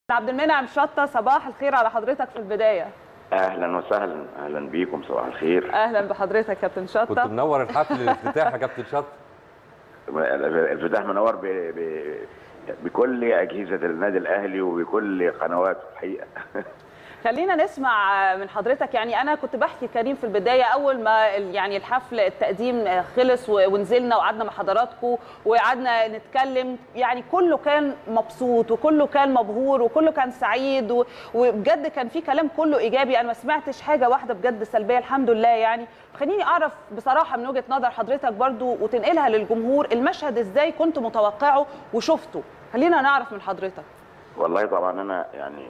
عبد المنعم شطه صباح الخير على حضرتك في البدايه اهلا وسهلا اهلا بيكم صباح الخير اهلا بحضرتك كابتن كنت شطه منور الحفل الافتتاح يا كابتن شط الفتاح منور ب... ب... بكل اجهزه النادي الاهلي وبكل قنواته الحقيقه خلينا نسمع من حضرتك يعني انا كنت بحكي كريم في البدايه اول ما ال- يعني الحفل التقديم خلص و- ونزلنا وقعدنا مع حضراتكم وقعدنا نتكلم يعني كله كان مبسوط وكله كان مبهور وكله كان سعيد و- وبجد كان في كلام كله ايجابي انا ما سمعتش حاجه واحده بجد سلبيه الحمد لله يعني خليني اعرف بصراحه من وجهه نظر حضرتك برضو وتنقلها للجمهور المشهد ازاي كنت متوقعه وشفته خلينا نعرف من حضرتك والله طبعا انا يعني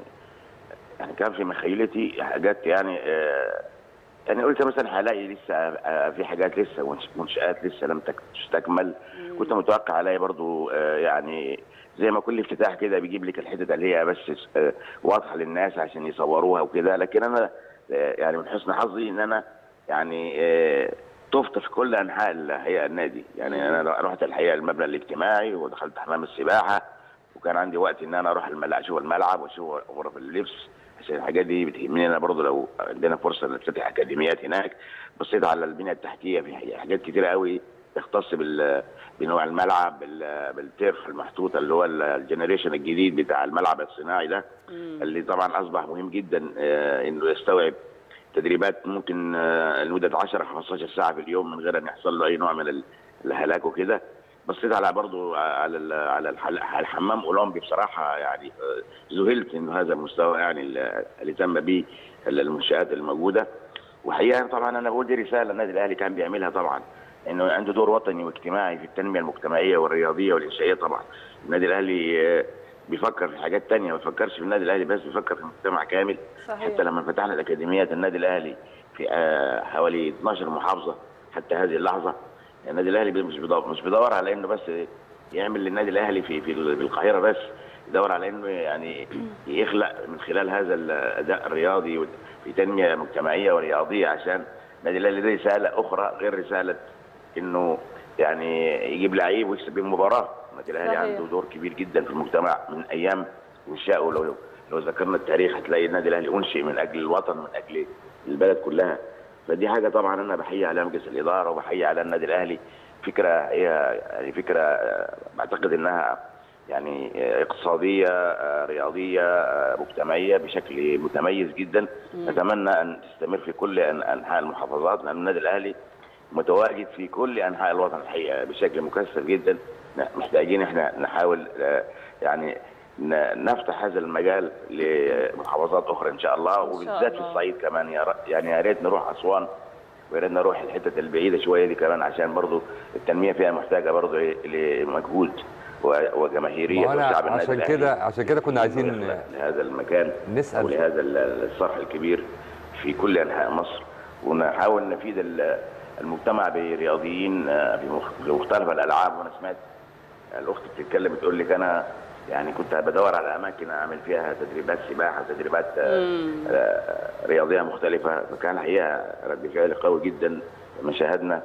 يعني كان في مخيلتي حاجات يعني آه يعني قلت مثلا هلاقي لسه آه في حاجات لسه منش- منشآت لسه لم تك- تستكمل كنت متوقع الاقي برضو آه يعني زي ما كل افتتاح كده بيجيب لك الحتت اللي هي بس آه واضحه للناس عشان يصوروها وكده لكن انا آه يعني من حسن حظي ان انا يعني آه طفت في كل انحاء الحقيقه النادي يعني انا رحت الحقيقه المبنى الاجتماعي ودخلت حمام السباحه وكان عندي وقت ان انا اروح الملعب اشوف الملعب واشوف غرف اللبس عشان الحاجات دي بتهمني انا برضه لو عندنا فرصه نفتتح اكاديميات هناك بصيت على البنيه التحتيه في حاجات كتيره قوي تختص بال بنوع الملعب بال- بالترف المحطوطه اللي هو الجنريشن الجديد بتاع الملعب الصناعي ده اللي طبعا اصبح مهم جدا آه، انه يستوعب تدريبات ممكن آه، لمده 10 15 ساعه في اليوم من غير ان يحصل له اي نوع من ال- الهلاك وكده بصيت على برضو على ال- على الحل- على الحمام اولمبي بصراحه يعني آه، ذهلت انه هذا المستوى يعني ال- اللي تم به المنشات الموجوده وحقيقه طبعا انا بقول دي رساله النادي الاهلي كان بيعملها طبعا انه عنده دور وطني واجتماعي في التنميه المجتمعيه والرياضيه والانشائيه طبعا النادي الاهلي آه، بيفكر في حاجات تانية ما بيفكرش في النادي الاهلي بس بيفكر في المجتمع كامل صحيح. حتى لما فتحنا الاكاديميات النادي الاهلي في آه، حوالي 12 محافظه حتى هذه اللحظه النادي الاهلي مش بيدور مش بيدور على انه بس يعمل للنادي الاهلي في في في القاهره بس يدور على انه يعني يخلق من خلال هذا الاداء الرياضي في تنميه مجتمعيه ورياضيه عشان النادي الاهلي ده رساله اخرى غير رساله انه يعني يجيب لعيب ويكسب المباراه النادي الاهلي صحيح. عنده دور كبير جدا في المجتمع من ايام انشائه لو لو ذكرنا التاريخ هتلاقي النادي الاهلي انشئ من اجل الوطن من اجل البلد كلها فدي حاجه طبعا انا بحيي عليها مجلس الاداره وبحيي على النادي الاهلي فكره هي يعني فكره آه، بعتقد انها يعني آه، اقتصاديه آه، رياضيه آه، مجتمعيه بشكل متميز جدا نتمنى ان تستمر في كل أن- انحاء المحافظات لان النادي الاهلي متواجد في كل انحاء الوطن الحقيقه بشكل مكثف جدا محتاجين احنا نحاول آه، يعني ن- نفتح هذا المجال لمحافظات اخرى ان شاء الله وبالذات في الله. الصعيد كمان يا ر- يعني يا ريت نروح اسوان ويا ريت نروح الحتت البعيده شويه دي كمان عشان برضو التنميه فيها محتاجه برضو إيه لمجهود و- وجماهيريه ما أنا وشعب النادي عشان الأهلي. كده عشان كده كنا عايزين إنه يخلق لهذا المكان نسأل. ولهذا ال- الصرح الكبير في كل انحاء مصر ونحاول نفيد ال- المجتمع برياضيين آه، في مخ- في مختلف الالعاب وانا سمعت الاخت بتتكلم بتقول لك انا يعني كنت بدور على اماكن اعمل فيها تدريبات سباحه تدريبات آه، آه، رياضيه مختلفه فكان الحقيقه رد فعل قوي جدا لما شاهدنا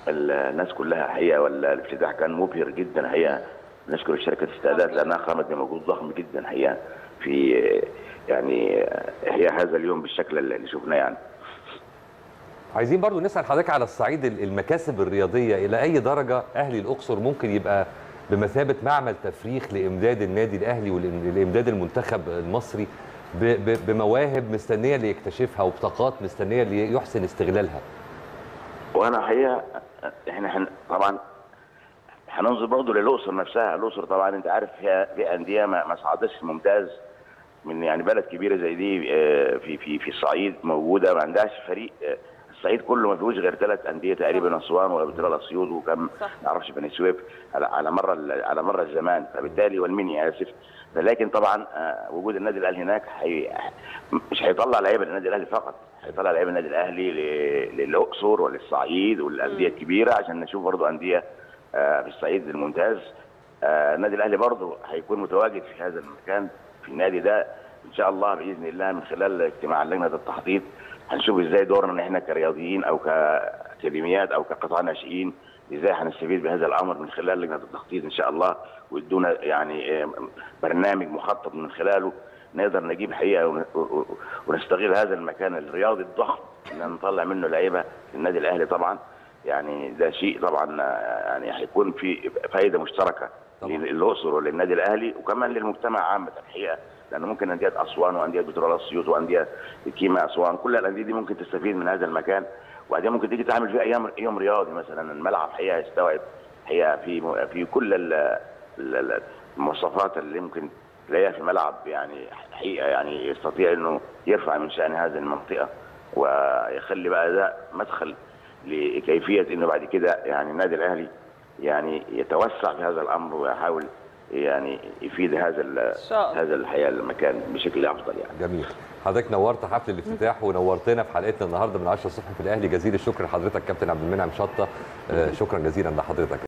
الناس كلها الحقيقه والافتتاح كان مبهر جدا الحقيقه نشكر شركه استعداد لانها قامت بمجهود ضخم جدا الحقيقه في آه، يعني آه، احياء هذا اليوم بالشكل اللي شفناه يعني عايزين برضو نسال حضرتك على الصعيد ال- المكاسب الرياضيه الى اي درجه اهلي الاقصر ممكن يبقى بمثابه معمل تفريخ لامداد النادي الاهلي ولامداد المنتخب المصري ب- ب- بمواهب مستنيه ليكتشفها وبطاقات مستنيه ليحسن استغلالها وانا الحقيقه احنا حن طبعا هننظر برضه للاقصر نفسها الاقصر طبعا انت عارف فيها في انديه ما ما صعدتش ممتاز من يعني بلد كبيره زي دي آه، في في في الصعيد موجوده ما عندهاش فريق آه، الصعيد كله ما فيهوش غير ثلاث انديه تقريبا اسوان وابتداء الاسيوط وكم صح. ما اعرفش بني سويف على على مر ال- على مر الزمان فبالتالي والمنيا اسف فلكن طبعا آه، وجود النادي الاهلي هناك حي... مش هيطلع لعيبه النادي الاهلي فقط هيطلع لعيبه النادي الاهلي ل- للاقصر وللصعيد والانديه الكبيره عشان نشوف برضو انديه آه، في الصعيد الممتاز آه، النادي الاهلي برضو هيكون متواجد في هذا المكان في النادي ده ان شاء الله باذن الله من خلال اجتماع لجنه التخطيط هنشوف ازاي دورنا ان احنا كرياضيين او كاكاديميات او كقطاع ناشئين ازاي هنستفيد بهذا الامر من خلال لجنه التخطيط ان شاء الله ويدونا يعني آه، برنامج مخطط من خلاله نقدر نجيب حقيقه ون- و- و- ونستغل هذا المكان الرياضي الضخم ان نطلع منه لعيبه للنادي الاهلي طبعا يعني ده شيء طبعا آه، يعني هيكون في فائده مشتركه طبعاً. للاقصر وللنادي الاهلي وكمان للمجتمع عامه الحقيقه لانه ممكن انديه اسوان وانديه بترول اسيوط وانديه كيما اسوان كل الانديه دي ممكن تستفيد من هذا المكان وبعدين ممكن تيجي تعمل فيه ايام يوم رياضي مثلا الملعب حقيقه يستوعب حقيقه في في كل ال- ال- المواصفات اللي ممكن تلاقيها في ملعب يعني حقيقه يعني يستطيع انه يرفع من شان هذه المنطقه ويخلي بقى ده مدخل لكيفيه انه بعد كده يعني النادي الاهلي يعني يتوسع في هذا الامر ويحاول يعني يفيد هذا ال- شاء الله. هذا الحقيقه المكان بشكل افضل يعني جميل حضرتك نورت حفل الافتتاح ونورتنا في حلقتنا النهارده من 10 الصبح في الاهلي جزيل الشكر لحضرتك كابتن عبد المنعم شطه آه، شكرا جزيلا لحضرتك